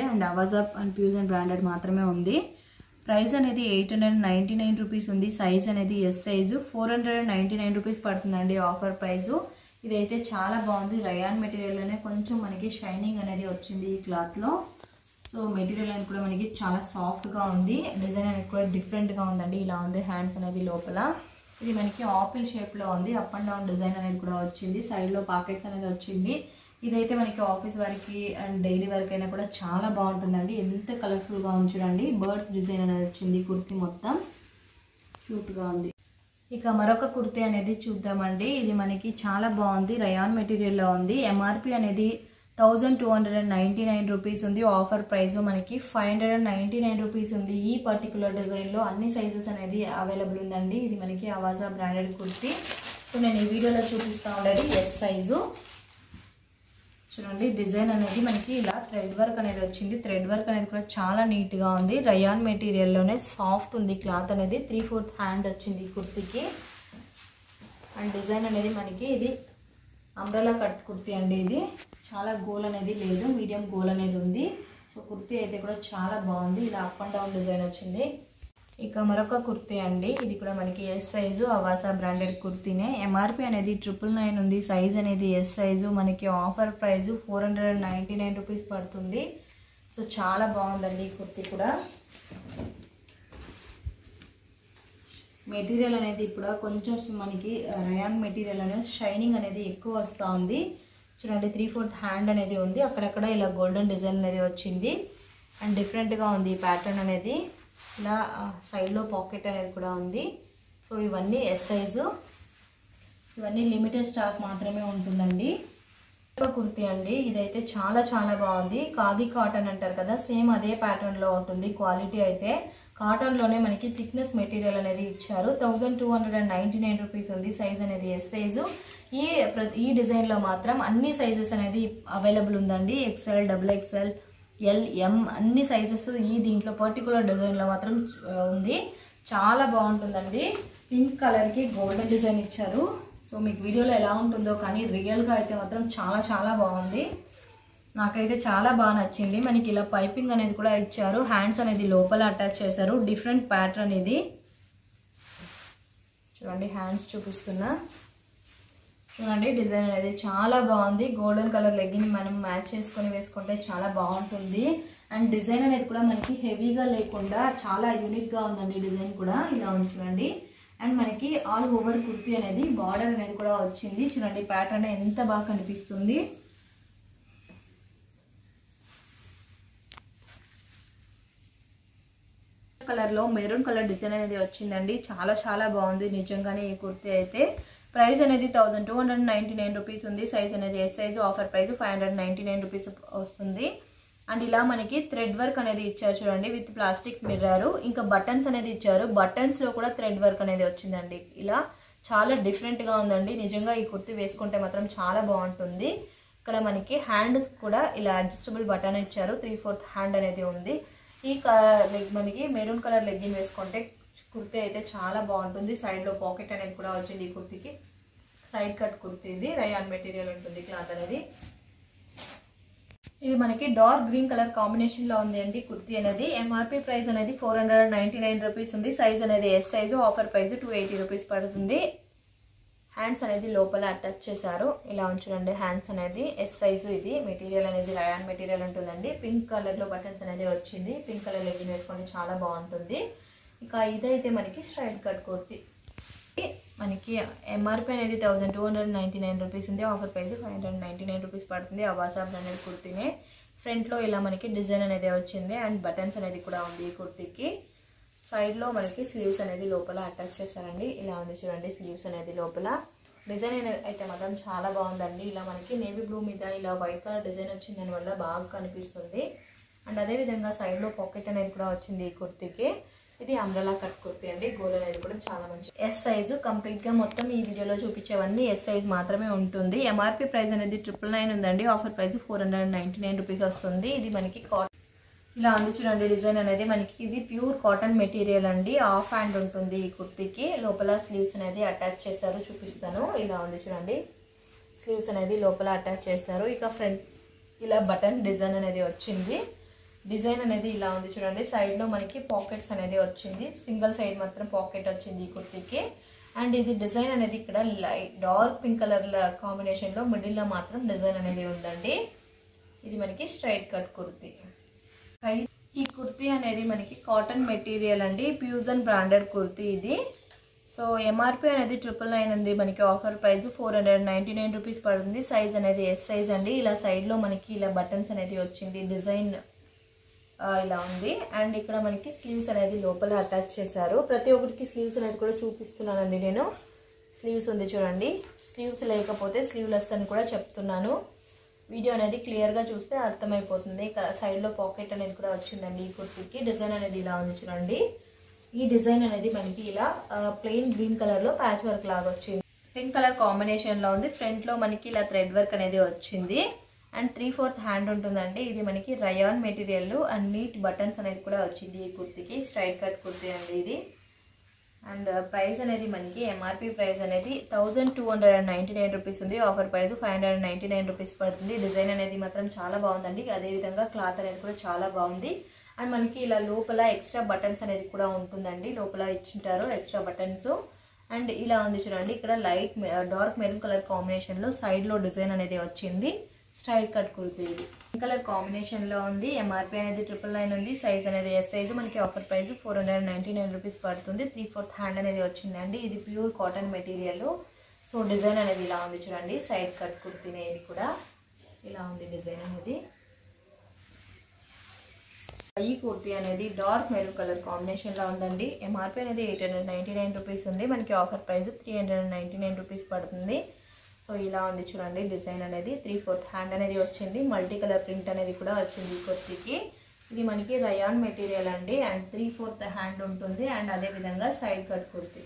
and అవాజాప్ and fusion branded మాత్రమే ఉంది ప్రైస్ అనేది eight hundred ninety nine rupees ఉంది సైజ్ అనేది S size four hundred ninety nine rupees పడుతుందండి ఆఫర్ ప్రైస్ ఇదైతే చాలా బాగుంది రయాన్ మెటీరియల్లోనే కొంచెం మనకి షైనింగ్ అనేది వచ్చింది ఈ క్లాత్లో సో మెటీరియల్ అనేది కూడా మనకి చాలా సాఫ్ట్గా ఉంది డిజైన్ అనేది కూడా డిఫరెంట్గా ఉందండి ఇలా ఉంది హ్యాండ్స్ అనేది లోపల ఇది మనకి ఆపిల్ షేప్లో ఉంది అప్ అండ్ డౌన్ డిజైన్ అనేది కూడా వచ్చింది సైడ్లో పాకెట్స్ అనేది వచ్చింది ఇదైతే మనకి ఆఫీస్ వరకు అండ్ డైలీ వర్క్ అయినా కూడా చాలా బాగుంటుందండి ఎంత కలర్ఫుల్గా ఉంది చూడండి బర్డ్స్ డిజైన్ అనేది వచ్చింది కుర్తి మొత్తం క్యూట్గా ఉంది ఇక మరొక కుర్తీ అనేది చూద్దామండి ఇది మనకి చాలా బాగుంది రయాన్ మెటీరియల్లో ఉంది ఎంఆర్పి అనేది thousand two hundred and ninety nine rupees ఉంది ఆఫర్ ప్రైస్ మనకి five hundred and ninety nine rupees ఉంది ఈ పర్టికులర్ డిజైన్లో అన్ని సైజెస్ అనేది అవైలబుల్ ఉందండి ఇది మనకి అవాజా బ్రాండెడ్ కుర్తీ సో నేను ఈ వీడియోలో చూపిస్తా ఉండేది ఎస్ సైజు చూడండి డిజైన్ అనేది మనకి ఇలా థ్రెడ్ వర్క్ అనేది వచ్చింది థ్రెడ్ వర్క్ అనేది కూడా చాలా నీట్గా ఉంది రయాన్ మెటీరియల్లోనే సాఫ్ట్ ఉంది క్లాత్ అనేది త్రీ ఫోర్త్ హ్యాండ్ వచ్చింది ఈ కుర్తీకి అండ్ డిజైన్ అనేది మనకి ఇది అంబ్రలా కట్ కుర్తీ అండి ఇది చాలా గోల్ అనేది లేదు మీడియం గోల్ అనేది ఉంది సో కుర్తీ అయితే కూడా చాలా బాగుంది ఇలా అప్ అండ్ డౌన్ డిజైన్ వచ్చింది ఇక మరొక కుర్తీ అండి ఇది కూడా మనకి ఎస్ సైజు అవాసా బ్రాండెడ్ కుర్తీనే ఎంఆర్పి అనేది ట్రిపుల్ నైన్ ఉంది సైజ్ అనేది ఎస్ సైజు మనకి offer price four hundred and ninety nine rupees పడుతుంది సో చాలా బాగుందండి ఈ కుర్తీ కూడా మెటీరియల్ అనేది ఇప్పుడు కొంచెం మనకి రయాన్ మెటీరియల్ అనేది షైనింగ్ అనేది ఎక్కువ వస్తూ ఉంది చూడండి త్రీ ఫోర్త్ హ్యాండ్ అనేది ఉంది అక్కడక్కడ ఇలా గోల్డెన్ డిజైన్ అనేది వచ్చింది అండ్ డిఫరెంట్గా ఉంది ఈ ప్యాటర్న్ అనేది ఇలా సైడ్లో పాకెట్ అనేది కూడా ఉంది సో ఇవన్నీ ఎస్ సైజు ఇవన్నీ లిమిటెడ్ స్టాక్ మాత్రమే ఉంటుందండి ఒక కుర్తీ అండి ఇదైతే చాలా చాలా బాగుంది ఖాదీ కాటన్ అంటారు కదా సేమ్ అదే ప్యాటర్న్లో ఉంటుంది క్వాలిటీ అయితే కాటన్లోనే మనకి థిక్నెస్ మెటీరియల్ అనేది ఇచ్చారు thousand two hundred and ninety nine rupees ఉంది సైజ్ అనేది ఎస్ సైజు ఈ ప్రతి ఈ డిజైన్లో మాత్రం అన్ని సైజెస్ అనేది అవైలబుల్ ఉందండి XL double XL L M అన్ని సైజెస్ ఈ దీంట్లో పర్టికులర్ డిజైన్లో మాత్రం ఆ, ఉంది చాలా బాగుంటుందండి పింక్ కలర్కి గోల్డెన్ డిజైన్ ఇచ్చారు సో మీకు వీడియోలో ఎలా ఉంటుందో కానీ రియల్గా అయితే మాత్రం చాలా చాలా బాగుంది నాకైతే చాలా బాగా నచ్చింది మనకి ఇలా పైపింగ్ అనేది కూడా ఇచ్చారు హ్యాండ్స్ అనేది లోపల అటాచ్ చేశారు డిఫరెంట్ ప్యాటర్న్ ఇది చూడండి హ్యాండ్స్ చూపిస్తున్నా చూడండి డిజైన్ అనేది చాలా బాగుంది గోల్డెన్ కలర్ లెగ్గిన్ మనం మ్యాచ్ చేసుకొని వేసుకుంటే చాలా బాగుంటుంది అండ్ డిజైన్ అనేది కూడా మనకి హెవీగా లేకుండా చాలా యూనిక్గా ఉందండి డిజైన్ కూడా ఇలా ఉంది చూడండి అండ్ మనకి ఆల్ ఓవర్ కుర్తీ అనేది బార్డర్ అనేది కూడా వచ్చింది చూడండి ప్యాటర్న్ ఎంత బాగా కనిపిస్తుంది కలర్ లో మెరూన్ కలర్ డిజైన్ అనేది వచ్చిందండి చాలా చాలా బాగుంది నిజంగానే ఈ కుర్తీ అయితే ప్రైస్ అనేది thousand two hundred ninety nine rupees ఉంది సైజ్ అనేది S size offer price five hundred ninety nine rupees వస్తుంది అండ్ ఇలా మనకి థ్రెడ్ వర్క్ అనేది ఇచ్చారు చూడండి విత్ ప్లాస్టిక్ మిర్రర్ ఇంకా బటన్స్ అనేది ఇచ్చారు బటన్స్ లో కూడా థ్రెడ్ వర్క్ అనేది వచ్చిందండి ఇలా చాలా డిఫరెంట్ గా ఉందండి నిజంగా ఈ కుర్తీ వేసుకుంటే మాత్రం చాలా బాగుంటుంది ఇక్కడ మనకి హ్యాండ్స్ కూడా ఇలా అడ్జస్టబుల్ బటన్ ఇచ్చారు త్రీ ఫోర్త్ హ్యాండ్ అనేది ఉంది ఈ క- లెగ్ మనకి మెరూన్ కలర్ లెగ్గిన్ వేసుకుంటే కుర్తీ అయితే చాలా బాగుంటుంది సైడ్ లో పాకెట్ అనేది కూడా వచ్చింది ఈ కుర్తీకి సైడ్ కట్ కుర్తీ ఇది రయాన్ మెటీరియల్ ఉంటుంది క్లాత్ అనేది ఇది మనకి డార్క్ గ్రీన్ కలర్ కాంబినేషన్ లో ఉంది అండి కుర్తీ అనేది ఎంఆర్పి ప్రైస్ అనేది four hundred ninety nine rupees ఉంది సైజ్ అనేది S size offer price two eighty rupees పడుతుంది హ్యాండ్స్ అనేది లోపల అటాచ్ చేశారు ఇలా ఉంచుడండి హ్యాండ్స్ అనేది ఎస్ సైజు ఇది మెటీరియల్ అనేది రయాన్ మెటీరియల్ ఉంటుందండి పింక్ కలర్ లో బటన్స్ అనేది వచ్చింది పింక్ కలర్ లెగ్గిన్ వేసుకుంటే చాలా బాగుంటుంది ఇక ఇదైతే మనకి స్ట్రైట్ కట్ కుర్తీ మనకి ఎంఆర్పి అనేది thousand two hundred ninety nine rupees ఉంది offer price five hundred ninety nine rupees పడుతుంది అవాసా బ్రాండెడ్ కుర్తీనే ఫ్రంట్లో ఇలా మనకి డిజైన్ అనేది వచ్చింది అండ్ బటన్స్ అనేది కూడా ఉంది ఈ కుర్తీకి సైడ్లో మనకి స్లీవ్స్ అనేది లోపల అటాచ్ చేశారండి ఇలా ఉంది చూడండి స్లీవ్స్ అనేది లోపల డిజైన్ అనేది అయితే మాత్రం చాలా బాగుందండి ఇలా మనకి నేవీ బ్లూ మీద ఇలా వైట్ కలర్ డిజైన్ వచ్చింది దానివల్ల బాగా కనిపిస్తుంది అండ్ అదే విధంగా సైడ్లో పాకెట్ అనేది కూడా వచ్చింది ఈ కుర్తీకి ఇది అంబ్రలా కట్ కుర్తీ అండి గోల్ అనేది కూడా చాలా మంచి ఎస్ సైజు కంప్లీట్ గా మొత్తం ఈ వీడియోలో చూపించేవన్నీ ఎస్ సైజ్ మాత్రమే ఉంటుంది ఎంఆర్పి ప్రైస్ అనేది ట్రిపుల్ నైన్ ఉందండి offer price four hundred ninety nine rupees వస్తుంది ఇది మనకి కాటన్ ఇలా ఉంది చూడండి డిజైన్ అనేది మనకి ఇది ప్యూర్ కాటన్ మెటీరియల్ అండి ఆఫ్ హ్యాండ్ ఉంటుంది ఈ కుర్తీకి లోపల స్లీవ్స్ అనేది అటాచ్ చేస్తారు చూపిస్తాను ఇలా ఉంది చూడండి స్లీవ్స్ అనేది లోపల అటాచ్ చేస్తారు ఇక ఫ్రంట్ ఇలా బటన్ డిజైన్ అనేది వచ్చింది డిజైన్ అనేది ఇలా ఉంది చూడండి సైడ్లో మనకి పాకెట్స్ అనేది వచ్చింది సింగిల్ సైడ్ మాత్రం పాకెట్ వచ్చింది ఈ కుర్తీకి అండ్ ఇది డిజైన్ అనేది ఇక్కడ లైట్ డార్క్ పింక్ కలర్ కాంబినేషన్లో మిడిల్లో మాత్రం డిజైన్ అనేది ఉందండి ఇది మనకి స్ట్రైట్ కట్ కుర్తీ ఈ కుర్తీ అనేది మనకి కాటన్ మెటీరియల్ అండి ప్యూజన్ బ్రాండెడ్ కుర్తీ ఇది సో ఎంఆర్పి అనేది ట్రిపుల్ నైన్ ఉంది మనకి offer price four hundred ninety nine rupees పడుతుంది సైజ్ అనేది ఎస్ సైజ్ అండి ఇలా సైడ్లో మనకి ఇలా బటన్స్ అనేది వచ్చింది డిజైన్ ఇలా ఉంది అండ్ ఇక్కడ మనకి స్లీవ్స్ అనేది లోపల అటాచ్ చేశారు ప్రతి ఒక్కరికి స్లీవ్స్ అనేది కూడా చూపిస్తున్నానండి నేను స్లీవ్స్ ఉంది చూడండి స్లీవ్స్ లేకపోతే స్లీవ్లెస్ అని కూడా చెప్తున్నాను వీడియో అనేది క్లియర్గా చూస్తే అర్థమైపోతుంది ఇక్కడ సైడ్లో పాకెట్ అనేది కూడా వచ్చిందండి ఈ కుర్తీకి డిజైన్ అనేది ఇలా ఉంది చూడండి ఈ డిజైన్ అనేది మనకి ఇలా ప్లెయిన్ గ్రీన్ కలర్లో ప్యాచ్ వర్క్ లాగా వచ్చింది పింక్ కలర్ కాంబినేషన్లో ఉంది ఫ్రంట్లో మనకి ఇలా థ్రెడ్ వర్క్ అనేది వచ్చింది అండ్ త్రీ ఫోర్త్ హ్యాండ్ ఉంటుందండి ఇది మనకి rayon material and neat buttons అనేది కూడా వచ్చింది ఈ కుర్తీకి స్ట్రైట్ కట్ కుర్తీ అండి ఇది అండ్ ప్రైస్ అనేది మనకి ఎంఆర్పి ప్రైస్ అనేది thousand two hundred and ninety nine rupees ఉంది offer price five hundred and ninety nine rupees పడుతుంది డిజైన్ అనేది మాత్రం చాలా బాగుందండి అదేవిధంగా క్లాత్ అనేది కూడా చాలా బాగుంది అండ్ మనకి ఇలా లోపల ఎక్స్ట్రా బటన్స్ అనేది కూడా ఉంటుందండి లోపల ఇచ్చింటారు ఎక్స్ట్రా బటన్స్ అండ్ ఇలా ఉంది చూడండి ఇక్కడ లైట్ డార్క్ మెరూన్ కలర్ కాంబినేషన్లో సైడ్లో డిజైన్ అనేది వచ్చింది స్ట్రైట్ కట్ కుర్తీ ఇది పింక్ కలర్ కాంబినేషన్లో ఉంది ఎంఆర్పి అనేది ట్రిపుల్ నైన్ ఉంది సైజ్ అనేది ఎస్ సైజ్ మనకి offer price four hundred ninety nine rupees పడుతుంది త్రీ ఫోర్త్ హ్యాండ్ అనేది వచ్చిందండి ఇది pure cotton material so design అనేది ఇలా ఉంది చూడండి సైడ్ కట్ కుర్తీనే ఇది కూడా ఇలా ఉంది డిజైన్ అనేది ఈ కుర్తీ అనేది డార్క్ మెరూన్ కలర్ కాంబినేషన్లో ఉందండి ఎంఆర్పి అనేది eight hundred ninety nine rupees ఉంది మనకి offer price three hundred ninety nine rupees పడుతుంది సో ఇలా ఉంది చూడండి డిజైన్ అనేది త్రీ ఫోర్త్ హ్యాండ్ అనేది వచ్చింది మల్టీ కలర్ ప్రింట్ అనేది కూడా వచ్చింది ఈ కుర్తీకి ఇది మనకి రయాన్ మెటీరియల్ అండి అండ్ త్రీ ఫోర్త్ హ్యాండ్ ఉంటుంది అండ్ అదే విధంగా side cut kurti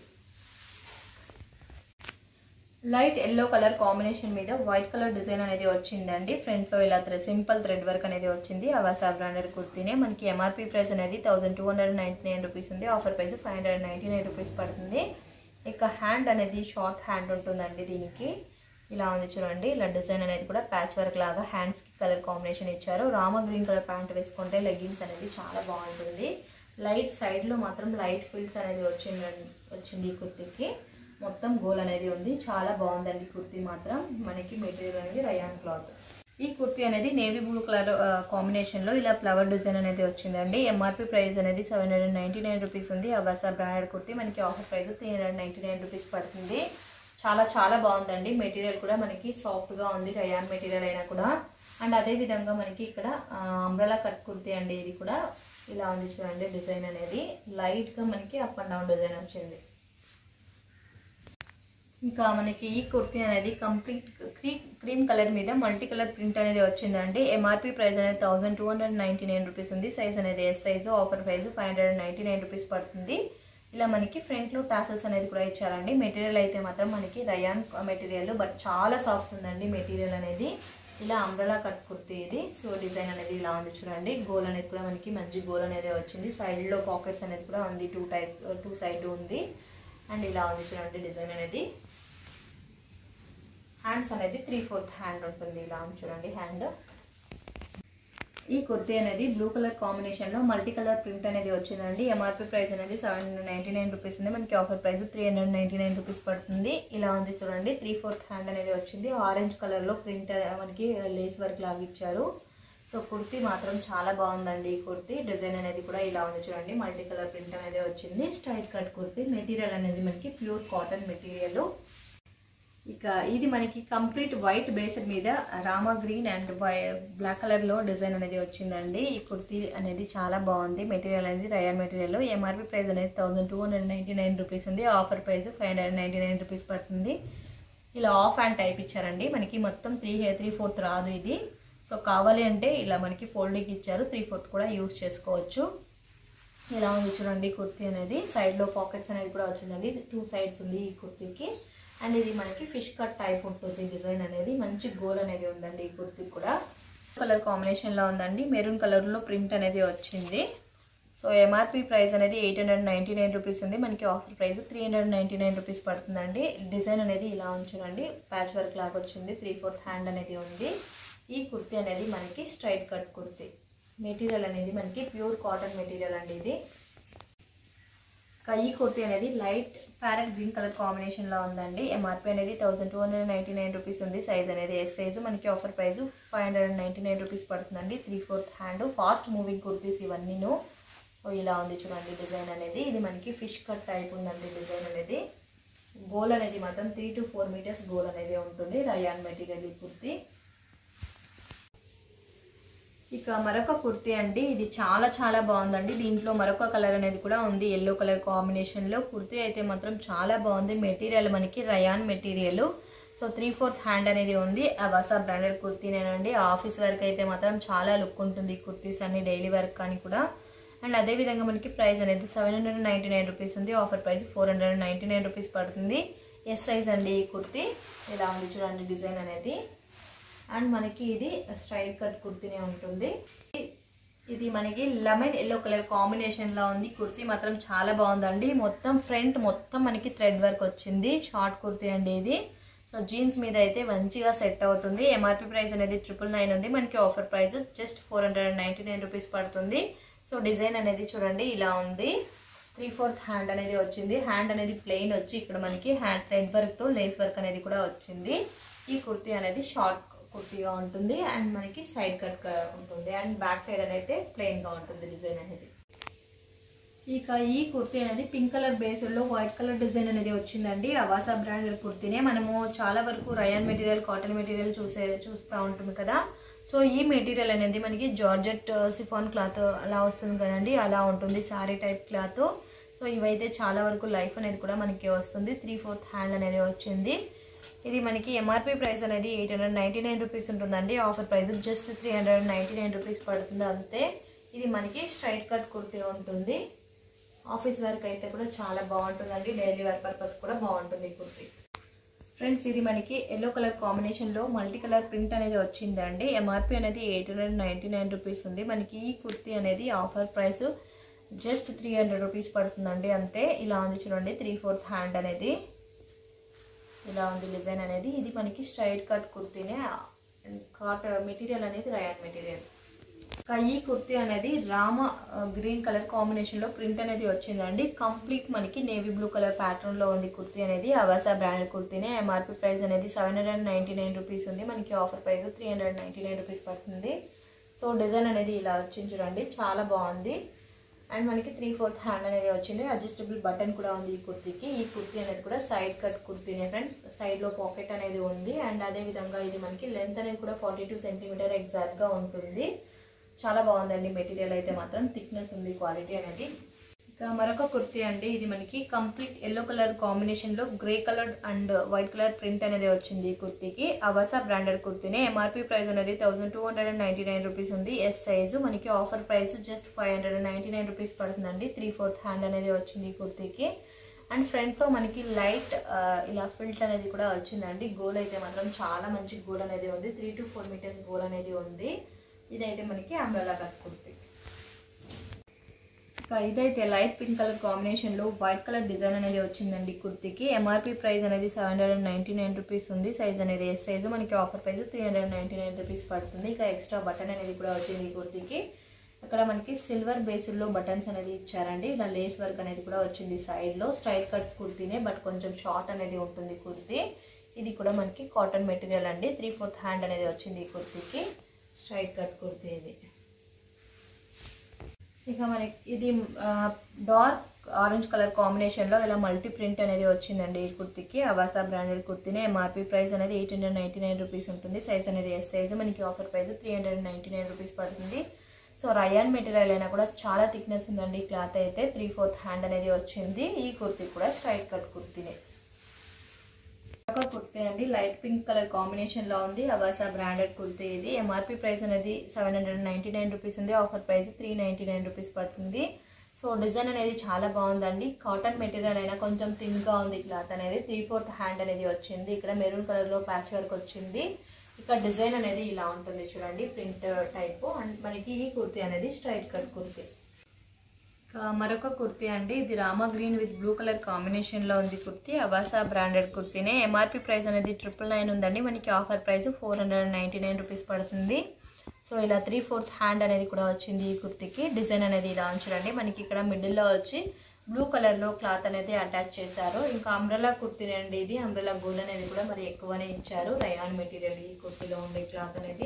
light yellow colour combination మీద వైట్ కలర్ డిజైన్ అనేది వచ్చిందండి ఫ్రంట్లో ఇలా సింపుల్ థ్రెడ్ వర్క్ అనేది వచ్చింది అవాసా బ్రాండెడ్ కుర్తీనే మనకి ఎంఆర్పి ప్రైస్ అనేది thousand two hundred ninety nine rupees ఉంది offer price five hundred ninety nine rupees పడుతుంది ఇక హ్యాండ్ అనేది షార్ట్ హ్యాండ్ ఉంటుందండి దీనికి ఇలా ఉంది చూడండి ఇలా డిజైన్ అనేది కూడా ప్యాచ్ వర్క్ లాగా హ్యాండ్స్కి కలర్ కాంబినేషన్ ఇచ్చారు రామ గ్రీన్ కలర్ ప్యాంట్ వేసుకుంటే లెగ్గిన్స్ అనేది చాలా బాగుంటుంది లైట్ సైడ్లో మాత్రం లైట్ ఫిల్స్ అనేది వచ్చింది వచ్చింది ఈ కుర్తీకి మొత్తం గోల్ అనేది ఉంది చాలా బాగుందండి కుర్తీ మాత్రం మనకి మెటీరియల్ అనేది రయాన్ క్లాత్ ఈ కుర్తీ అనేది నేవీ బ్లూ కలర్ కాంబినేషన్లో ఇలా ఫ్లవర్ డిజైన్ అనేది వచ్చిందండి ఎంఆర్పి ప్రైస్ అనేది seven hundred ninety nine rupees ఉంది అవసా బ్రాండెడ్ కుర్తీ మనకి offer price three hundred ninety nine rupees పడుతుంది చాలా చాలా బాగుందండి మెటీరియల్ కూడా మనకి సాఫ్ట్గా ఉంది రయాన్ మెటీరియల్ అయినా కూడా అండ్ అదే విధంగా మనకి ఇక్కడ అంబ్రలా కట్ కుర్తీ అండి ఇది కూడా ఇలా ఉంది చూడండి డిజైన్ అనేది లైట్గా మనకి అప్ అండ్ డౌన్ డిజైన్ వచ్చింది ఇంకా మనకి ఈ కుర్తీ అనేది కంప్లీట్ క్రీ క్రీమ్ కలర్ మీద మల్టీ కలర్ ప్రింట్ అనేది వచ్చిందండి ఎంఆర్పి ప్రైస్ అనేది thousand two hundred ninety nine rupees ఉంది సైజ్ అనేది S size offer price five hundred ninety nine rupees పడుతుంది ఇలా మనకి ఫ్రంట్లో టాసల్స్ అనేది కూడా ఇచ్చారండి మెటీరియల్ అయితే మాత్రం మనకి రయాన్ మెటీరియల్ బట్ చాలా సాఫ్ట్ ఉందండి మెటీరియల్ అనేది ఇలా అంబ్రలా కట్ కుర్తీ ఇది సో డిజైన్ అనేది ఇలా ఉంది చూడండి గోల్ అనేది కూడా మనకి మంచి గోల్ అనేది వచ్చింది సైడ్లో పాకెట్స్ అనేది కూడా ఉంది టూ టైప్ టూ సైడ్ ఉంది అండ్ ఇలా ఉంది చూడండి డిజైన్ అనేది హ్యాండ్స్ అనేది త్రీ ఫోర్త్ హ్యాండ్ ఉంటుంది ఇలా ఉంది చూడండి హ్యాండ్ ఈ కుర్తీ అనేది బ్లూ కలర్ కాంబినేషన్లో మల్టీ కలర్ ప్రింట్ అనేది వచ్చిందండి ఎంఆర్పి ప్రైస్ అనేది seven hundred ninety nine rupees ఉంది మనకి offer price three hundred ninety nine rupees పడుతుంది ఇలా ఉంది చూడండి త్రీ ఫోర్త్ హ్యాండ్ అనేది వచ్చింది ఆరెంజ్ కలర్లో ప్రింట్ మనకి లేస్ వర్క్ లాగా ఇచ్చారు సో కుర్తీ మాత్రం చాలా బాగుందండి ఈ కుర్తీ డిజైన్ అనేది కూడా ఇలా ఉంది చూడండి మల్టీ కలర్ ప్రింట్ అనేది వచ్చింది స్ట్రైట్ కట్ కుర్తీ మెటీరియల్ అనేది మనకి ప్యూర్ కాటన్ మెటీరియల్ ఇక ఇది మనకి కంప్లీట్ వైట్ బేస్ మీద Rama green and black colour లో డిజైన్ అనేది వచ్చిందండి ఈ కుర్తీ అనేది చాలా బాగుంది మెటీరియల్ అనేది రయల్ మెటీరియల్ ఎంఆర్పి ప్రైస్ అనేది thousand two hundred ninety nine rupees ఉంది offer price five hundred ninety nine rupees పడుతుంది ఇలా ఆఫ్ హ్యాండ్ టైప్ ఇచ్చారండి మనకి మొత్తం త్రీ త్రీ ఫోర్త్ రాదు ఇది సో కావాలి అంటే ఇలా మనకి ఫోల్డింగ్ ఇచ్చారు త్రీ ఫోర్త్ కూడా యూస్ చేసుకోవచ్చు ఇలా ఉంది చూడండి కుర్తీ అనేది సైడ్లో పాకెట్స్ అనేది కూడా వచ్చిందండి టూ సైడ్స్ ఉంది ఈ కుర్తీకి అండ్ ఇది మనకి ఫిష్ కట్ టైప్ ఉంటుంది డిజైన్ అనేది మంచి గోల్ అనేది ఉందండి ఈ కుర్తీ కూడా కలర్ కాంబినేషన్లో ఉందండి మెరూన్ కలర్లో ప్రింట్ అనేది వచ్చింది సో ఎంఆర్పి ప్రైస్ అనేది eight hundred ninety nine rupees ఉంది మనకి offer price three hundred ninety nine rupees పడుతుందండి డిజైన్ అనేది ఇలా ఉంచునండి ప్యాచ్ వర్క్ లాగా వచ్చింది త్రీ ఫోర్త్ హ్యాండ్ అనేది ఉంది ఈ కుర్తీ అనేది మనకి స్ట్రైట్ కట్ కుర్తీ మెటీరియల్ అనేది మనకి ప్యూర్ కాటన్ మెటీరియల్ అండి ఇది కయ్యి కుర్తీ అనేది light parrot green colour combination లో ఉందండి ఎంఆర్పి అనేది thousand two hundred ninety nine rupees ఉంది సైజ్ అనేది ఎస్ సైజ్ మనకి offer price five hundred ninety nine rupees పడుతుందండి three fourth hand fast moving kurtis ఇవన్నీను ఓ ఇలా ఉంది చూడండి డిజైన్ అనేది ఇది మనకి ఫిష్ కట్ టైప్ ఉందండి డిజైన్ అనేది గోల్ అనేది మాత్రం త్రీ టు ఫోర్ మీటర్స్ గోల్ అనేది ఉంటుంది రయాన్ మెటీరియల్ ఈ కుర్తీ ఇక మరొక కుర్తీ అండి ఇది చాలా చాలా బాగుందండి దీంట్లో మరొక కలర్ అనేది కూడా ఉంది ఎల్లో కలర్ కాంబినేషన్లో కుర్తీ అయితే మాత్రం చాలా బాగుంది మెటీరియల్ మనకి rayon material so three fourth hand అనేది ఉంది అవసా బ్రాండెడ్ కుర్తీనేనండి ఆఫీస్ వర్క్ అయితే మాత్రం చాలా లుక్ ఉంటుంది ఈ కుర్తీస్ అన్ని డైలీ వర్క్ కానీ కూడా అండ్ అదే విధంగా మనకి ప్రైస్ అనేది seven hundred ninety nine rupees ఉంది offer price four hundred ninety nine rupees పడుతుంది ఎస్ సైజ్ అండి ఈ కుర్తీ ఇలా ఉంది చూడండి డిజైన్ అనేది అండ్ మనకి ఇది స్ట్రైట్ కట్ కుర్తీనే ఉంటుంది ఇది మనకి లెమన్ ఎల్లో కలర్ కాంబినేషన్ లో ఉంది కుర్తీ మాత్రం చాలా బాగుందండి మొత్తం ఫ్రంట్ మొత్తం మనకి థ్రెడ్ వర్క్ వచ్చింది షార్ట్ కుర్తీ అండి ఇది సో జీన్స్ మీద అయితే మంచిగా సెట్ అవుతుంది ఎంఆర్పి ప్రైస్ అనేది ట్రిపుల్ నైన్ ఉంది మనకి offer price just four hundred ninety nine rupees పడుతుంది సో డిజైన్ అనేది చూడండి ఇలా ఉంది త్రీ ఫోర్త్ హ్యాండ్ అనేది వచ్చింది హ్యాండ్ అనేది ప్లెయిన్ వచ్చి ఇక్కడ మనకి హ్యాండ్ థ్రెడ్ వర్క్తో లేస్ వర్క్ అనేది కూడా వచ్చింది ఈ కుర్తీ అనేది షార్ట్ కుర్తీగా ఉంటుంది అండ్ మనకి సైడ్ కట్ ఉంటుంది అండ్ బ్యాక్ సైడ్ అనేది ప్లెయిన్ గా ఉంటుంది డిజైన్ అనేది ఇక ఈ కుర్తీ అనేది పింక్ కలర్ బేస్లో వైట్ కలర్ డిజైన్ అనేది వచ్చిందండి అవాసా బ్రాండ్ కుర్తీనే మనము చాలా వరకు రయాన్ మెటీరియల్ కాటన్ మెటీరియల్ చూసే చూస్తూ ఉంటుంది కదా సో ఈ మెటీరియల్ అనేది మనకి జార్జెట్ సిఫాన్ క్లాత్ అలా వస్తుంది కదండి అలా ఉంటుంది శారీ టైప్ క్లాత్ సో ఇవైతే చాలా వరకు లైఫ్ అనేది కూడా మనకి వస్తుంది త్రీ ఫోర్త్ హ్యాండ్ అనేది వచ్చింది ఇది మనకి ఎంఆర్పి ప్రైస్ అనేది eight hundred ninety nine rupees ఉంటుందండి offer price just three hundred ninety nine rupees పడుతుంది అంతే ఇది మనకి స్ట్రైట్ కట్ కుర్తీ ఉంటుంది ఆఫీస్ వర్క్ అయితే కూడా చాలా బాగుంటుందండి డైలీ వర్క్ పర్పస్ కూడా బాగుంటుంది ఈ కుర్తీ ఫ్రెండ్స్ ఇది మనకి ఎల్లో కలర్ కాంబినేషన్లో మల్టీ కలర్ ప్రింట్ అనేది వచ్చిందండి ఎంఆర్పి అనేది eight hundred ninety nine rupees ఉంది మనకి ఈ కుర్తీ అనేది offer price just three hundred rupees పడుతుందండి అంతే ఇలా ఉంది చూడండి త్రీ ఫోర్త్ హ్యాండ్ అనేది ఇలా ఉంది డిజైన్ అనేది ఇది మనకి స్ట్రైట్ కట్ కుర్తీనే కాట్ మెటీరియల్ అనేది రయాన్ మెటీరియల్ ఈ కుర్తీ అనేది రామ గ్రీన్ కలర్ కాంబినేషన్ లో ప్రింట్ అనేది వచ్చిందండి కంప్లీట్ మనకి నేవీ బ్లూ కలర్ ప్యాటర్న్ లో ఉంది కుర్తీ అనేది అవాసా బ్రాండెడ్ కుర్తీనే ఎంఆర్పి ప్రైస్ అనేది seven hundred ninety nine rupees ఉంది మనకి offer price three hundred ninety nine rupees పడుతుంది సో డిజైన్ అనేది ఇలా వచ్చింది చూడండి చాలా బాగుంది అండ్ మనకి త్రీ ఫోర్త్ హ్యాండ్ అనేది వచ్చింది అడ్జస్టబుల్ బటన్ కూడా ఉంది ఈ కుర్తీకి ఈ కుర్తీ అనేది కూడా సైడ్ కట్ కుర్తీనే ఫ్రెండ్స్ సైడ్ లో పాకెట్ అనేది ఉంది అండ్ అదే విధంగా ఇది మనకి లెంత్ అనేది కూడా ఫార్టీ టూ సెంటీమీటర్ ఎగ్జాక్ట్ గా ఉంటుంది చాలా బాగుందండి మెటీరియల్ అయితే మాత్రం థిక్నెస్ ఉంది క్వాలిటీ అనేది ఇక మరొక కుర్తీ అండి ఇది మనకి కంప్లీట్ ఎల్లో కలర్ కాంబినేషన్ లో grey colour and white colour print అనేది వచ్చింది ఈ కుర్తీకి అవసా బ్రాండెడ్ కుర్తీనే ఎంఆర్పి ప్రైస్ అనేది thousand two hundred and ninety nine rupees ఉంది ఎస్ సైజు మనకి offer price just five hundred and ninety nine rupees పడుతుందండి త్రీ ఫోర్త్ హ్యాండ్ అనేది వచ్చింది ఈ కుర్తీకి అండ్ ఫ్రంట్ లో మనకి లైట్ ఇలా ఫిల్ట్ అనేది కూడా వచ్చిందండి గోల్ అయితే మాత్రం చాలా మంచి గోల్ అనేది ఉంది త్రీ టు ఫోర్ మీటర్స్ గోల్ అనేది ఉంది ఇదైతే మనకి అంబ్రెలా కట్ కుర్తీ ఇక ఇదైతే లైట్ పింక్ కలర్ కాంబినేషన్ లో వైట్ కలర్ డిజైన్ అనేది వచ్చిందండి కుర్తీకి ఎంఆర్పి ప్రైస్ అనేది seven hundred and ninety nine rupees ఉంది సైజ్ అనేది ఎస్ సైజ్ మనకి offer price three hundred ninety nine rupees పడుతుంది ఇక ఎక్స్ట్రా బటన్ అనేది కూడా వచ్చింది ఈ కుర్తీకి ఇక్కడ మనకి సిల్వర్ బేస్లో బటన్స్ అనేది ఇచ్చారండి ఇలా లేస్ వర్క్ అనేది కూడా వచ్చింది సైడ్ లో స్ట్రైట్ కట్ కుర్తీనే బట్ కొంచెం షార్ట్ అనేది ఉంటుంది కుర్తీ ఇది కూడా మనకి కాటన్ మెటీరియల్ అండి త్రీ ఫోర్త్ హ్యాండ్ అనేది వచ్చింది ఈ కుర్తీకి స్ట్రైట్ కట్ కుర్తీ ఇది ఇక మనకి ఇది డార్క్ ఆరెంజ్ కలర్ కాంబినేషన్లో ఇలా మల్టీ ప్రింట్ అనేది వచ్చిందండి ఈ కుర్తీకి అవాసా బ్రాండెడ్ కుర్తీనే ఎంఆర్పి ప్రైస్ అనేది eight hundred ninety nine rupees ఉంటుంది సైజ్ అనేది ఎస్ సైజ్ మనకి offer price three hundred ninety nine rupees పడుతుంది సో రయాన్ మెటీరియల్ అయినా కూడా చాలా థిక్నెస్ ఉందండి క్లాత్ అయితే త్రీ ఫోర్త్ హ్యాండ్ అనేది వచ్చింది ఈ కుర్తీ కూడా స్ట్రైట్ కట్ కుర్తీనే ఒక కుర్తీ అండి లైట్ పింక్ కలర్ కాంబినేషన్ లో ఉంది అవాసా బ్రాండెడ్ కుర్తీ ఇది ఎంఆర్పి ప్రైస్ అనేది seven hundred ninety nine rupees ఉంది offer price three ninety nine rupees పడుతుంది సో డిజైన్ అనేది చాలా బాగుందండి కాటన్ మెటీరియల్ అయినా కొంచెం థిన్ గా ఉంది క్లాత్ అనేది త్రీ ఫోర్త్ హ్యాండ్ అనేది వచ్చింది ఇక్కడ మెరూన్ కలర్ లో ప్యాచ్ వర్క్ వచ్చింది ఇక్కడ డిజైన్ అనేది ఇలా ఉంటుంది చూడండి ప్రింట్ టైప్ అండ్ మనకి ఈ కుర్తీ అనేది స్ట్రైట్ కట్ కుర్తీ మరొక కుర్తీ అండి ఇది రామా green with blue colour combination లో ఉంది కుర్తీ అవాసా బ్రాండెడ్ కుర్తీనే ఎంఆర్పి ప్రైస్ అనేది ట్రిపుల్ నైన్ ఉందండి మనకి offer price four hundred ninety nine rupees పడుతుంది సో ఇలా త్రీ ఫోర్త్ హ్యాండ్ అనేది కూడా వచ్చింది ఈ కుర్తికి డిజైన్ అనేది ఇలా చూడండి మనకి ఇక్కడ మిడిల్లో వచ్చి బ్లూ కలర్లో క్లాత్ అనేది అటాచ్ చేశారు ఇంకా అంబ్రెలా కుర్తీ అండి ఇది అంబ్రెలా గోల్ అనేది కూడా మరి ఎక్కువనే ఇచ్చారు రయాన్ మెటీరియల్ ఈ కుర్తీలో ఉండే క్లాత్ అనేది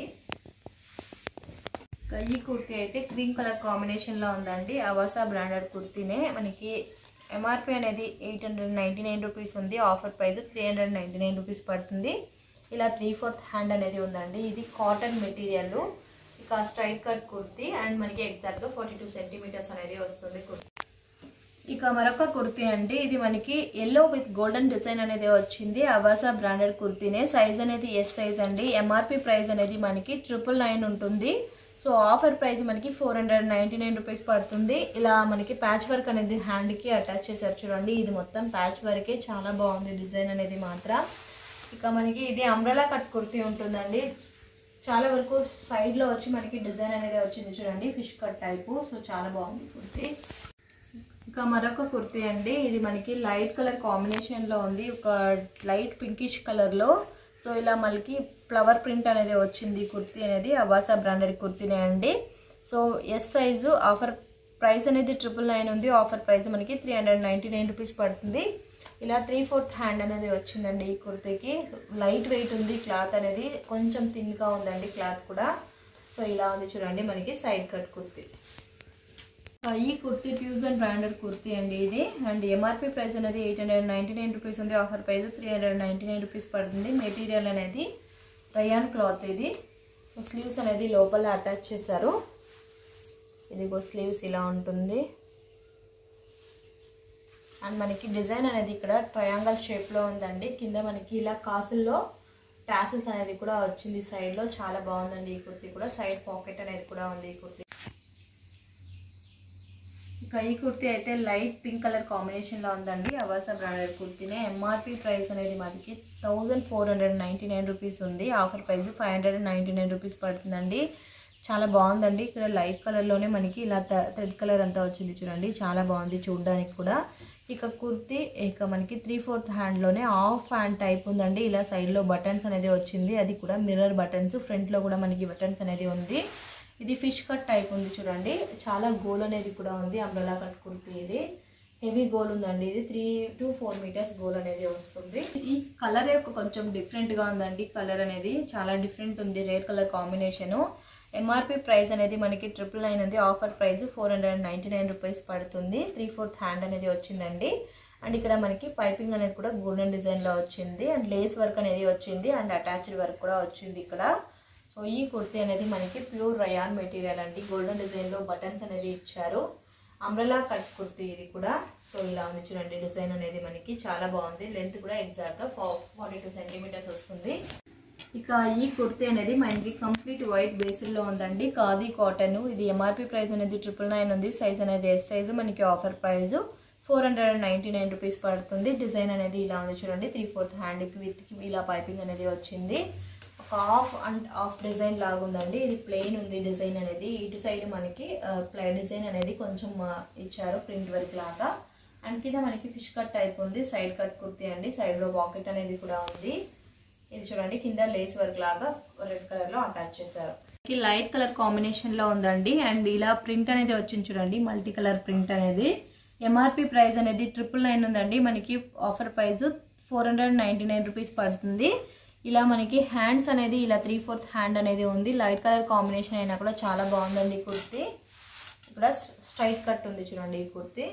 ఇంకా ఈ కుర్తీ అయితే క్రీమ్ కలర్ కాంబినేషన్లో ఉందండి అవాసా బ్రాండెడ్ కుర్తీనే మనకి ఎంఆర్పి అనేది eight hundred ninety nine rupees ఉంది offer price three hundred ninety nine rupees పడుతుంది ఇలా త్రీ ఫోర్త్ హ్యాండ్ అనేది ఉందండి ఇది కాటన్ మెటీరియల్ ఇక స్ట్రైట్ కట్ కుర్తీ అండ్ మనకి ఎగ్జాక్ట్గా ఫార్టీ టూ సెంటీమీటర్స్ అనేది వస్తుంది కుర్తీ ఇక మరొక కుర్తీ అండి ఇది మనకి ఎల్లో విత్ గోల్డెన్ డిజైన్ అనేది వచ్చింది అవాసా బ్రాండెడ్ కుర్తీనే సైజ్ అనేది ఎస్ సైజ్ అండి ఎంఆర్పి ప్రైస్ అనేది మనకి ట్రిపుల్ నైన్ ఉంటుంది సో ఆఫర్ ప్రైస్ మనకి four hundred ninety nine rupees పడుతుంది ఇలా మనకి ప్యాచ్ వర్క్ అనేది హ్యాండ్కి అటాచ్ చేశారు చూడండి ఇది మొత్తం ప్యాచ్ వర్కే చాలా బాగుంది డిజైన్ అనేది మాత్రం ఇక మనకి ఇది అంబ్రెలా కట్ కుర్తీ ఉంటుందండి చాలా వరకు సైడ్లో వచ్చి మనకి డిజైన్ అనేది వచ్చింది చూడండి ఫిష్ కట్ టైపు సో చాలా బాగుంది కుర్తీ ఇంకా మరొక కుర్తీ అండి ఇది మనకి లైట్ కలర్ కాంబినేషన్లో ఉంది ఒక లైట్ పింకిష్ కలర్లో సో ఇలా మనకి ఫ్లవర్ ప్రింట్ అనేది వచ్చింది ఈ కుర్తీ అనేది అవాసా బ్రాండెడ్ కుర్తీనే అండి so S size offer price అనేది ట్రిపుల్ నైన్ ఉంది ఆఫర్ ప్రైస్ మనకి three hundred ninety nine rupees పడుతుంది ఇలా త్రీ ఫోర్త్ హ్యాండ్ అనేది వచ్చిందండి ఈ కుర్తీకి లైట్ వెయిట్ ఉంది క్లాత్ అనేది కొంచెం థిన్గా ఉందండి క్లాత్ కూడా సో ఇలా ఉంది చూడండి మనకి సైడ్ కట్ కుర్తీ ఈ కుర్తీ ఫ్యూజన్ బ్రాండెడ్ కుర్తీ అండి ఇది అండ్ ఎంఆర్పి ప్రైస్ అనేది eight hundred ninety nine rupees ఉంది offer price three hundred ninety nine rupees పడుతుంది మెటీరియల్ అనేది రయాన్ క్లాత్ ఇది స్లీవ్స్ అనేది లోపల అటాచ్ చేశారు ఇదిగో స్లీవ్స్ ఇలా ఉంటుంది అండ్ మనకి డిజైన్ అనేది ఇక్కడ ట్రయాంగల్ షేప్లో ఉందండి కింద మనకి ఇలా కాసుల్లో టాసిల్స్ అనేది కూడా వచ్చింది సైడ్లో చాలా బాగుందండి ఈ కుర్తీ కూడా సైడ్ పాకెట్ అనేది కూడా ఉంది ఈ కుర్తీ ఇక ఈ కుర్తీ అయితే లైట్ పింక్ కలర్ కాంబినేషన్లో ఉందండి అవాసా బ్రాండెడ్ కుర్తీనే ఎంఆర్పి ప్రైస్ అనేది మనకి thousand four hundred ninety nine rupees ఉంది offer price five hundred ninety nine rupees పడుతుందండి చాలా బాగుందండి ఇక్కడ లైట్ కలర్లోనే మనకి ఇలా థ్రెడ్ కలర్ అంతా వచ్చింది చూడండి చాలా బాగుంది చూడడానికి కూడా ఇక కుర్తీ ఇక మనకి త్రీ ఫోర్త్ హ్యాండ్లోనే ఆఫ్ హ్యాండ్ టైప్ ఉందండి ఇలా సైడ్లో బటన్స్ అనేది వచ్చింది అది కూడా మిర్రర్ బటన్స్ ఫ్రంట్లో కూడా మనకి బటన్స్ అనేది ఉంది ఇది ఫిష్ కట్ టైప్ ఉంది చూడండి చాలా గోల్ అనేది కూడా ఉంది అంబ్రెలా కట్ కుర్తీ ఇది హెవీ గోల్ ఉందండి ఇది త్రీ టు ఫోర్ మీటర్స్ గోల్ అనేది వస్తుంది ఈ కలర్ కొంచెం డిఫరెంట్గా ఉందండి కలర్ అనేది చాలా డిఫరెంట్ ఉంది rare colour combination MRP price అనేది మనకి ట్రిపుల్ నైన్ ఉంది offer price four hundred ninety nine rupees పడుతుంది త్రీ ఫోర్త్ హ్యాండ్ అనేది వచ్చిందండి అండ్ ఇక్కడ మనకి పైపింగ్ అనేది కూడా గోల్డెన్ డిజైన్లో వచ్చింది అండ్ లేస్ వర్క్ అనేది వచ్చింది అండ్ అటాచ్డ్ వర్క్ కూడా వచ్చింది ఇక్కడ సో ఈ కుర్తీ అనేది మనకి ప్యూర్ రయాన్ మెటీరియల్ అండి గోల్డెన్ డిజైన్లో బటన్స్ అనేది ఇచ్చారు అంబ్రెలా కట్ కుర్తీ ఇది కూడా సో ఇలా ఉంది చూడండి డిజైన్ అనేది మనకి చాలా బాగుంది లెంత్ కూడా ఎగ్జాక్ట్గా ఫార్టీ టూ సెంటీమీటర్స్ వస్తుంది ఇక ఈ కుర్తీ అనేది మనకి కంప్లీట్ వైట్ బేసిల్లో ఉందండి ఖాదీ కాటన్ ఇది ఎంఆర్పి ప్రైస్ అనేది ట్రిపుల్ నైన్ ఉంది సైజ్ అనేది ఎస్ సైజు మనకి offer price four hundred and ninety nine rupees పడుతుంది డిజైన్ అనేది ఇలా ఉంది చూడండి త్రీ ఫోర్త్ హ్యాండ్కి విత్ ఇలా పైపింగ్ అనేది వచ్చింది ఒక హాఫ్ అండ్ హాఫ్ డిజైన్ లాగా ఉందండి ఇది ప్లెయిన్ ఉంది డిజైన్ అనేది ఇటు సైడ్ మనకి ప్లై డిజైన్ అనేది కొంచెం ఆ, ఇచ్చారు ప్రింట్ వర్క్ లాగా అండ్ కింద మనకి ఫిష్ కట్ టైప్ ఉంది సైడ్ కట్ కుర్తీ అండి సైడ్లో పాకెట్ అనేది కూడా ఉంది ఇది చూడండి కింద లేస్ వర్క్ లాగా రెడ్ కలర్ లో అటాచ్ చేశారు లైట్ కలర్ కాంబినేషన్ లో ఉందండి అండ్ ఇలా ప్రింట్ అనేది వచ్చింది చూడండి మల్టీ కలర్ ప్రింట్ అనేది ఎంఆర్పి ప్రైస్ అనేది ట్రిపుల్ నైన్ ఉందండి మనకి offer price four hundred ninety nine rupees పడుతుంది ఇలా మనకి హ్యాండ్స్ అనేది ఇలా త్రీ ఫోర్త్ హ్యాండ్ అనేది ఉంది లైట్ కలర్ కాంబినేషన్ అయినా కూడా చాలా బాగుందండి ఈ కుర్తీ ఇక్కడ స్ట్రైట్ కట్ ఉంది చూడండి ఈ కుర్తీ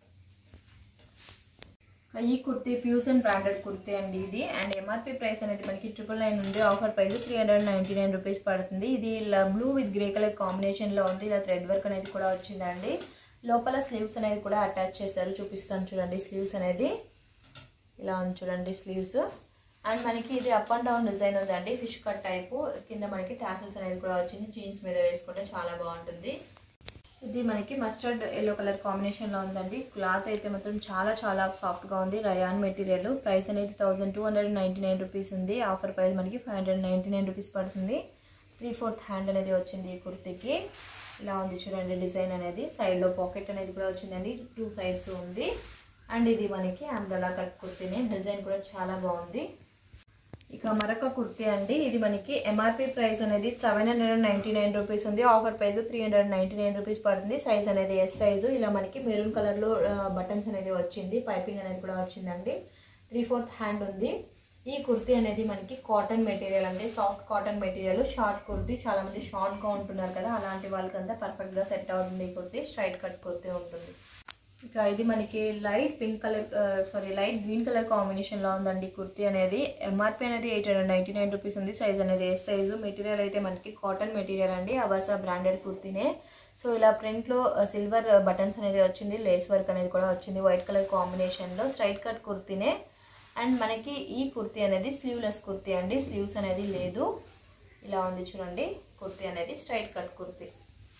ఈ కుర్తీ ఫ్యూజన్ బ్రాండెడ్ కుర్తీ అండి ఇది అండ్ ఎంఆర్పి ప్రైస్ అనేది మనకి ట్రిపుల్ నైన్ ఉంది offer price three hundred ninety nine rupees పడుతుంది ఇది ఇలా బ్లూ విత్ గ్రే కలర్ కాంబినేషన్లో ఉంది ఇలా థ్రెడ్ వర్క్ అనేది కూడా వచ్చిందండి లోపల స్లీవ్స్ అనేది కూడా అటాచ్ చేశారు చూపిస్తాను చూడండి స్లీవ్స్ అనేది ఇలా ఉంది చూడండి స్లీవ్స్ అండ్ మనకి ఇది అప్ అండ్ డౌన్ డిజైన్ ఉందండి ఫిష్ కట్ టైపు కింద మనకి టాసల్స్ అనేది కూడా వచ్చింది జీన్స్ మీద వేసుకుంటే చాలా బాగుంటుంది ఇది మనకి మస్టర్డ్ ఎల్లో కలర్ కాంబినేషన్ లో ఉందండి క్లాత్ అయితే మాత్రం చాలా చాలా సాఫ్ట్ గా ఉంది రయాన్ మెటీరియల్ ప్రైస్ అనేది thousand two hundred ninety nine rupees ఉంది ఆఫర్ ప్రైస్ మనకి five hundred ninety nine rupees పడుతుంది త్రీ ఫోర్త్ హ్యాండ్ అనేది వచ్చింది ఈ కుర్తీకి ఇలా ఉంది చూడండి డిజైన్ అనేది సైడ్ లో పాకెట్ అనేది కూడా వచ్చిందండి టూ సైడ్స్ ఉంది అండ్ ఇది మనకి అంబ్రెలా కట్ కుర్తీనే డిజైన్ కూడా చాలా బాగుంది ఇక మరొక కుర్తీ అండి ఇది మనకి ఎంఆర్పి ప్రైస్ అనేది seven hundred ninety nine rupees ఉంది offer price three hundred ninety nine rupees పడుతుంది సైజ్ అనేది ఎస్ సైజు ఇలా మనకి మెరూన్ కలర్లో బటన్స్ అనేది వచ్చింది పైపింగ్ అనేది కూడా వచ్చిందండి త్రీ ఫోర్త్ హ్యాండ్ ఉంది ఈ కుర్తీ అనేది మనకి కాటన్ మెటీరియల్ అండి soft cotton material short kurti చాలా మంది షార్ట్ గా ఉంటున్నారు కదా అలాంటి వాళ్ళకంతా పర్ఫెక్ట్ గా సెట్ అవుతుంది ఈ కుర్తీ స్ట్రైట్ కట్ కుర్తీ ఉంటుంది ఇక ఇది మనకి light pink colour sorry light green colour combination లో ఉందండి కుర్తీ అనేది ఎంఆర్పి అనేది eight hundred ninety nine rupees ఉంది సైజ్ అనేది ఎస్ సైజు మెటీరియల్ అయితే మనకి కాటన్ మెటీరియల్ అండి అవాసా బ్రాండెడ్ కుర్తీనే సో ఇలా ప్రింట్ లో సిల్వర్ బటన్స్ అనేది వచ్చింది లేస్ వర్క్ అనేది కూడా వచ్చింది వైట్ కలర్ కాంబినేషన్ లో స్ట్రైట్ కట్ కుర్తీనే అండ్ మనకి ఈ కుర్తీ అనేది స్లీవ్లెస్ కుర్తీ అండి స్లీవ్స్ అనేది లేదు ఇలా ఉంది చూడండి కుర్తీ అనేది స్ట్రైట్ కట్ కుర్తీ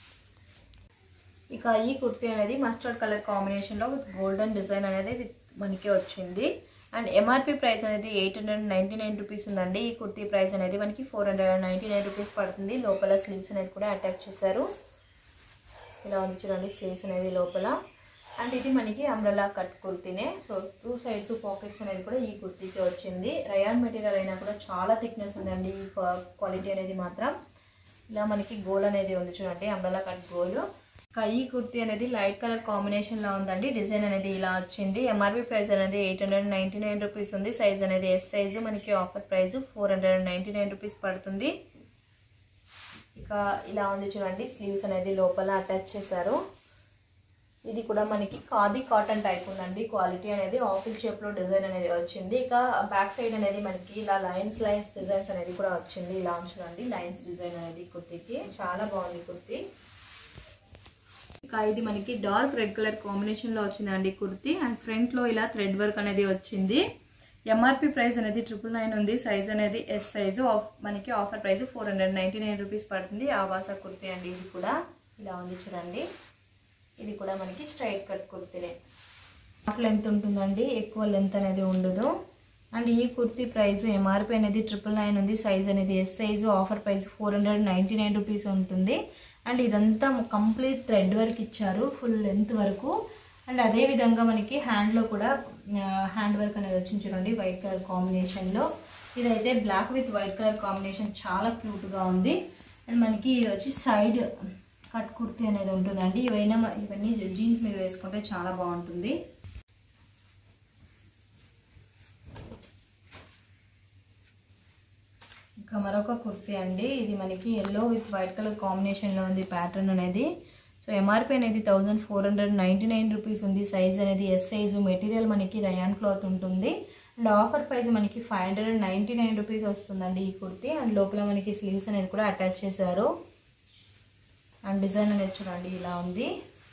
ఇక ఈ కుర్తీ అనేది మస్టర్డ్ కలర్ కాంబినేషన్లో విత్ గోల్డెన్ డిజైన్ అనేది విత్ మనకి వచ్చింది అండ్ ఎంఆర్పి ప్రైస్ అనేది eight hundred ninety nine rupees ఉందండి ఈ కుర్తీ ప్రైస్ అనేది మనకి four hundred ninety nine rupees పడుతుంది లోపల స్లీవ్స్ అనేది కూడా అటాచ్ చేశారు ఇలా ఉంది చూడండి స్లీవ్స్ అనేది లోపల అండ్ ఇది మనకి అంబ్రలా కట్ కుర్తీనే సో టూ సైడ్స్ పాకెట్స్ అనేది కూడా ఈ కుర్తీకి వచ్చింది రయాన్ మెటీరియల్ అయినా కూడా చాలా థిక్నెస్ ఉందండి ఈ క్వాలిటీ అనేది మాత్రం ఇలా మనకి గోల్ అనేది ఉంది చూడండి అంబ్రలా కట్ గోల్ ఇంకా ఈ కుర్తీ అనేది లైట్ కలర్ కాంబినేషన్ లో ఉందండి డిజైన్ అనేది ఇలా వచ్చింది ఎంఆర్పి ప్రైస్ అనేది eight hundred ninety nine rupees ఉంది సైజ్ అనేది ఎస్ సైజు మనకి offer price four hundred ninety nine rupees పడుతుంది ఇక ఇలా ఉంది చూడండి స్లీవ్స్ అనేది లోపల అటాచ్ చేశారు ఇది కూడా మనకి ఖాదీ కాటన్ టైప్ ఉందండి క్వాలిటీ అనేది ఆఫీస్ షేప్ లో డిజైన్ అనేది వచ్చింది ఇక బ్యాక్ సైడ్ అనేది మనకి ఇలా లైన్స్ లైన్స్ డిజైన్స్ అనేది కూడా వచ్చింది ఇలా చూడండి లైన్స్ డిజైన్ అనేది కుర్తీకి చాలా బాగుంది కుర్తీ ఇక ఇది మనకి డార్క్ రెడ్ కలర్ కాంబినేషన్ లో వచ్చిందండి కుర్తీ అండ్ ఫ్రంట్ లో ఇలా థ్రెడ్ వర్క్ అనేది వచ్చింది ఎంఆర్పి ప్రైస్ అనేది ట్రిపుల్ నైన్ ఉంది సైజ్ అనేది ఎస్ సైజు మనకి offer price four hundred ninety nine rupees పడుతుంది ఆవాస కుర్తీ అండి ఇది కూడా ఇలా ఉంది చూడండి ఇది కూడా మనకి స్ట్రైట్ కట్ కుర్తీనే లెంత్ ఉంటుందండి ఎక్కువ లెంత్ అనేది ఉండదు అండ్ ఈ కుర్తీ ప్రైస్ ఎంఆర్పి అనేది ట్రిపుల్ నైన్ ఉంది సైజ్ అనేది S size offer price four hundred ninety nine rupees ఉంటుంది అండ్ ఇదంతా కంప్లీట్ థ్రెడ్ వర్క్ ఇచ్చారు ఫుల్ లెంత్ వరకు అండ్ అదే విధంగా మనకి హ్యాండ్లో కూడా హ్యాండ్ వర్క్ అనేది వచ్చింది చూడండి వైట్ కలర్ కాంబినేషన్లో ఇదైతే black with white colour combination చాలా క్యూట్గా ఉంది అండ్ మనకి ఇది వచ్చి సైడ్ కట్ కుర్తీ అనేది ఉంటుందండి ఇవైనా ఇవన్నీ జీన్స్ మీద వేసుకుంటే చాలా బాగుంటుంది ఇంకా మరొక కుర్తీ అండి ఇది మనకి ఎల్లో విత్ వైట్ కలర్ కాంబినేషన్లో ఉంది ప్యాటర్న్ అనేది సో ఎంఆర్పి అనేది thousand four hundred ninety nine rupees ఉంది సైజ్ అనేది ఎస్ సైజు మెటీరియల్ మనకి రయాన్ క్లాత్ ఉంటుంది అండ్ ఆఫర్ ప్రైస్ మనకి five hundred ninety nine rupees వస్తుందండి ఈ కుర్తీ అండ్ లోపల మనకి స్లీవ్స్ అనేది కూడా అటాచ్ చేశారు అండ్ డిజైన్ అనేది చూడండి ఇలా ఉంది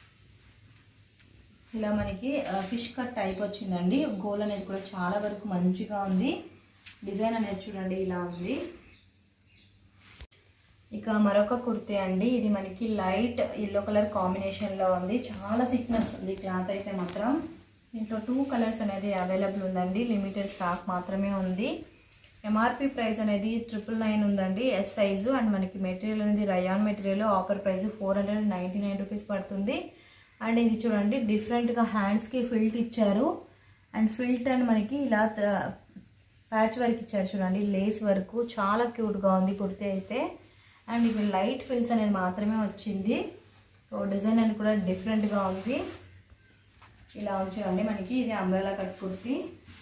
ఇలా మనకి ఫిష్ కట్ టైప్ వచ్చిందండి గోల్ అనేది కూడా చాలా వరకు మంచిగా ఉంది డిజైన్ అనేది చూడండి ఇలా ఉంది ఇక మరొక కుర్తీ అండి ఇది మనకి లైట్ ఎల్లో కలర్ కాంబినేషన్లో ఉంది చాలా థిక్నెస్ ఉంది క్లాత్ అయితే మాత్రం దీంట్లో టూ కలర్స్ అనేది అవైలబుల్ ఉందండి లిమిటెడ్ స్టాక్ మాత్రమే ఉంది ఎంఆర్పి ప్రైస్ అనేది ట్రిపుల్ నైన్ ఉందండి ఎస్ సైజు అండ్ మనకి మెటీరియల్ అనేది rayon material offer price four hundred ninety nine rupees and అండ్ ఇది చూడండి డిఫరెంట్గా హ్యాండ్స్కి ఫిల్ట్ ఇచ్చారు అండ్ ఫిల్ట్ అండ్ మనకి ఇలా ప్యాచ్ వర్క్ ఇచ్చారు చూడండి లేస్ వర్క్ చాలా క్యూట్గా ఉంది కుర్తీ అయితే అండ్ ఇవి లైట్ ఫిల్స్ అనేది మాత్రమే వచ్చింది సో డిజైన్ అనేది కూడా డిఫరెంట్గా ఉంది ఇలా ఉంది చూడండి మనకి ఇది అంబ్రెలా కట్ కుర్తీ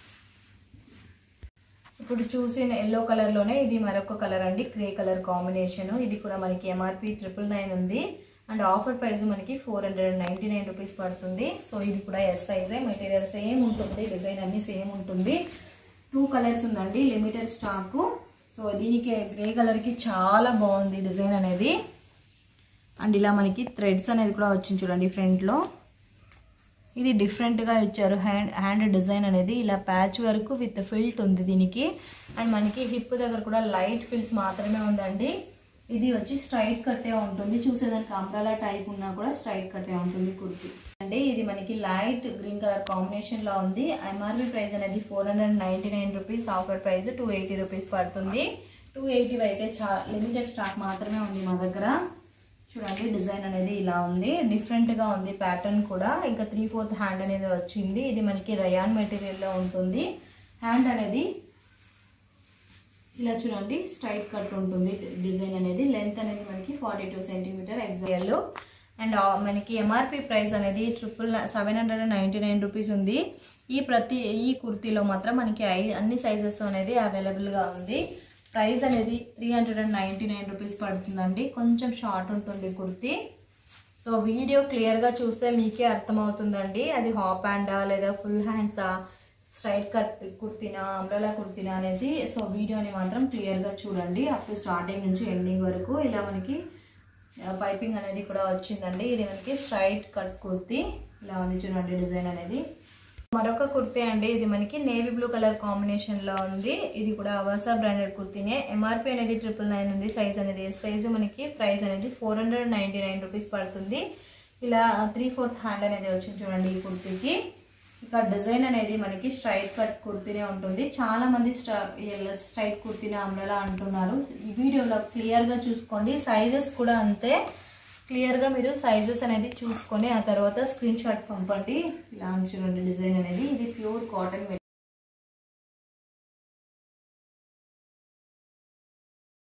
ఇప్పుడు చూసిన ఎల్లో కలర్లోనే ఇది మరొక కలర్ అండి గ్రే కలర్ కాంబినేషన్ ఇది కూడా మనకి ఎంఆర్పి ట్రిపుల్ నైన్ ఉంది అండ్ ఆఫర్ ప్రైస్ మనకి four hundred ninety nine rupees పడుతుంది సో ఇది కూడా ఎస్ సైజే మెటీరియల్ సేమ్ ఉంటుంది డిజైన్ అన్ని సేమ్ ఉంటుంది టూ కలర్స్ ఉందండి లిమిటెడ్ స్టాకు సో దీనికి గ్రే కలర్కి చాలా బాగుంది డిజైన్ అనేది అండ్ ఇలా మనకి థ్రెడ్స్ అనేది కూడా వచ్చింది చూడండి ఫ్రంట్లో ఇది డిఫరెంట్గా ఇచ్చారు హ్యాండ్ హ్యాండ్ డిజైన్ అనేది ఇలా ప్యాచ్ వర్క్ విత్ ఫిల్ట్ ఉంది దీనికి అండ్ మనకి హిప్ దగ్గర కూడా లైట్ ఫిల్స్ మాత్రమే ఉందండి ఇది వచ్చి స్ట్రైట్ కట్టే ఉంటుంది చూసేదానికి అంబ్రాలా టైప్ ఉన్నా కూడా స్ట్రైట్ కట్టే ఉంటుంది కుర్తి అంటే ఇది మనకి లైట్ గ్రీన్ కలర్ కాంబినేషన్ లో ఉంది ఎంఆర్పి ప్రైస్ అనేది four hundred ninety nine rupees offer price two eighty rupees పడుతుంది టూ ఎయిటీ అయితే చా లిమిటెడ్ స్టాక్ మాత్రమే ఉంది మా దగ్గర చూడండి డిజైన్ అనేది ఇలా ఉంది డిఫరెంట్ గా ఉంది ప్యాటర్న్ కూడా ఇంకా త్రీ ఫోర్త్ హ్యాండ్ అనేది వచ్చింది ఇది మనకి రయాన్ మెటీరియల్ లో ఉంటుంది హ్యాండ్ అనేది ఇలా చూడండి స్ట్రైట్ కట్ ఉంటుంది డిజైన్ అనేది లెంత్ అనేది మనకి forty two centimetre exact and మనకి ఎంఆర్పి ప్రైస్ అనేది triple seven hundred and ninety nine rupees ఉంది ఈ ప్రతి ఈ కుర్తీలో మాత్రం మనకి ఐ అన్ని సైజెస్ అనేది అవైలబుల్గా ఉంది ప్రైస్ అనేది three hundred and ninety nine rupees పడుతుందండి కొంచెం షార్ట్ ఉంటుంది కుర్తీ సో వీడియో క్లియర్గా చూస్తే మీకే అర్థమవుతుందండి అది హాప్ హ్యాండా లేదా ఫుల్ హ్యాండ్సా స్ట్రైట్ కట్ కుర్తినా అంబ్రెలా కుర్తినా అనేసి సో వీడియోని మాత్రం క్లియర్గా చూడండి అప్ టు స్టార్టింగ్ నుంచి ఎండింగ్ వరకు ఇలా మనకి పైపింగ్ అనేది కూడా వచ్చిందండి ఇది మనకి స్ట్రైట్ కట్ కుర్తి ఇలా ఉంది చూడండి డిజైన్ అనేది మరొక కుర్తీ అండి ఇది మనకి నేవీ బ్లూ కలర్ కాంబినేషన్ లో ఉంది ఇది కూడా అవాసా బ్రాండెడ్ కుర్తీనే ఎంఆర్పి అనేది ట్రిపుల్ నైన్ ఉంది సైజ్ అనేది సైజ్ మనకి ప్రైస్ అనేది four hundred ninety nine rupees పడుతుంది ఇలా త్రీ ఫోర్త్ హ్యాండ్ అనేది వచ్చింది చూడండి ఈ కుర్తీకి ఇక డిజైన్ అనేది మనకి స్ట్రైట్ కట్ కుర్తీనే ఉంటుంది చాలా మంది స్ట్రైట్ కుర్తీనే అమ్రేలా అంటున్నారు ఈ వీడియోలో క్లియర్గా చూసుకోండి సైజెస్ కూడా అంతే క్లియర్గా మీరు సైజెస్ అనేది చూసుకొని ఆ తర్వాత స్క్రీన్ షాట్ పంపండి ఇలా చూడండి డిజైన్ అనేది ఇది ప్యూర్ కాటన్